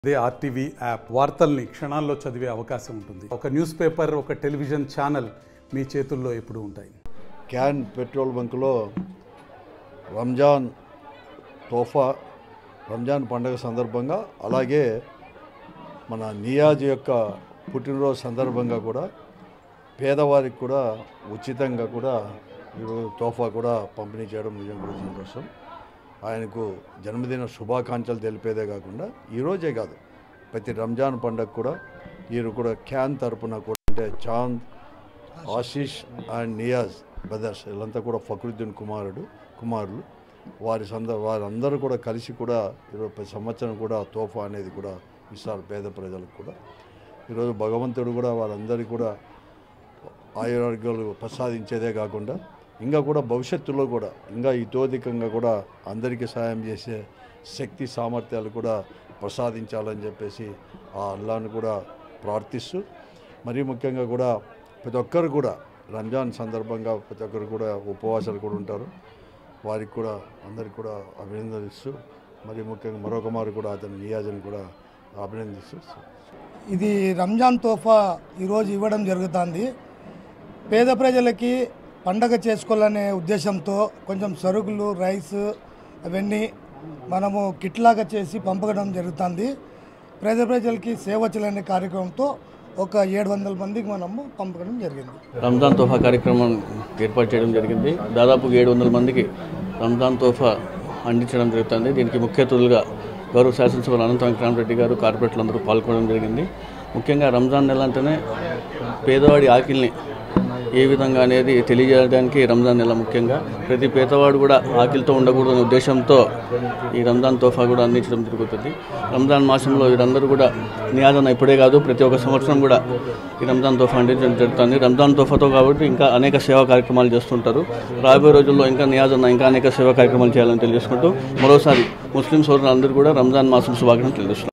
అదే RTV app వార్తల్ని క్షణాల్లో చదివే అవకాశం ఉంటుంది ఒక న్యూస్ పేపర్ ఒక టెలివిజన్ ఛానల్ మీ చేతుల్లో ఎప్పుడూ ఉంటాయి క్యాన్ పెట్రోల్ బంకులో రంజాన్ తోఫా రంజాన్ పండగ సందర్భంగా అలాగే మన నియాజ్ యొక్క పుట్టినరోజు సందర్భంగా కూడా పేదవారికి కూడా ఉచితంగా కూడా ఈరోజు తోఫా కూడా పంపిణీ చేయడం నిజం కూడా సంతోషం ఆయనకు జన్మదిన శుభాకాంక్షలు తెలిపేదే కాకుండా ఈరోజే కాదు ప్రతి రంజాన్ పండగ కూడా వీరు కూడా క్యాన్ తరపున కూడా అంటే చాంద్ ఆశీష్ అండ్ నియాజ్ బ్రదర్స్ వీళ్ళంతా కూడా ఫక్రుద్దీన్ కుమారుడు కుమారులు వారి సంద వారందరూ కూడా కలిసి కూడా ఈరోజు ప్రతి సంవత్సరం కూడా తోఫా అనేది కూడా ఇస్తారు పేద ప్రజలకు కూడా ఈరోజు భగవంతుడు కూడా వారందరికీ కూడా ఆయురారోగ్యాలు ప్రసాదించేదే కాకుండా ఇంకా కూడా భవిష్యత్తులో కూడా ఇంకా ఇతోధికంగా కూడా అందరికీ సాయం చేసే శక్తి సామర్థ్యాలు కూడా ప్రసాదించాలని చెప్పేసి ఆ అల్లాను కూడా ప్రార్థిస్తూ మరీ ముఖ్యంగా కూడా ప్రతి ఒక్కరు కూడా రంజాన్ సందర్భంగా ప్రతి ఒక్కరు కూడా ఉపవాసాలు కూడా ఉంటారు వారికి కూడా అందరికి కూడా అభినందనిస్తూ మరి ముఖ్యంగా మరొక మారు కూడా అతని నియాజను కూడా అభినందిస్తూ ఇది రంజాన్ తోఫా ఈరోజు ఇవ్వడం జరుగుతుంది పేద ప్రజలకి పండగ చేసుకోవాలనే ఉద్దేశంతో కొంచెం సరుకులు రైస్ అవన్నీ మనము కిట్లాగా చేసి పంపడం జరుగుతుంది పేద ప్రజలకి సేవ చేయాలనే కార్యక్రమంతో ఒక ఏడు వందల మందికి మనము పంపడం జరిగింది రంజాన్ తోఫా కార్యక్రమం ఏర్పాటు చేయడం జరిగింది దాదాపు ఏడు వందల మందికి రంజాన్ తోఫా అందించడం జరుగుతుంది దీనికి ముఖ్య అతిథులుగా గౌరవ శాసనసభ్యులు అనంత వెంకటరామరెడ్డి గారు కార్పొరేట్లు అందరూ పాల్గొనడం జరిగింది ముఖ్యంగా రంజాన్ నెల అంటేనే పేదవాడి ఆకిల్ని ఏ విధంగా అనేది తెలియజేయడానికి రంజాన్ నెల ముఖ్యంగా ప్రతి పేదవాడు కూడా ఆకలితో ఉండకూడదనే ఉద్దేశంతో ఈ రంజాన్ తోఫా కూడా అందించడం జరుగుతుంది రంజాన్ మాసంలో వీరందరూ కూడా నియాజన ఇప్పుడే కాదు ప్రతి ఒక్క సంవత్సరం కూడా ఈ రంజాన్ తోఫా అందించడం జరుగుతుంది రంజాన్ తోఫాతో కాబట్టి ఇంకా అనేక సేవా కార్యక్రమాలు చేస్తుంటారు రాబోయే రోజుల్లో ఇంకా నియాజన ఇంకా అనేక సేవా కార్యక్రమాలు చేయాలని తెలియజేసుకుంటూ మరోసారి ముస్లిం సోదరులందరూ కూడా రంజాన్ మాసం శుభాకాంక్షలు తెలియజేస్తున్నారు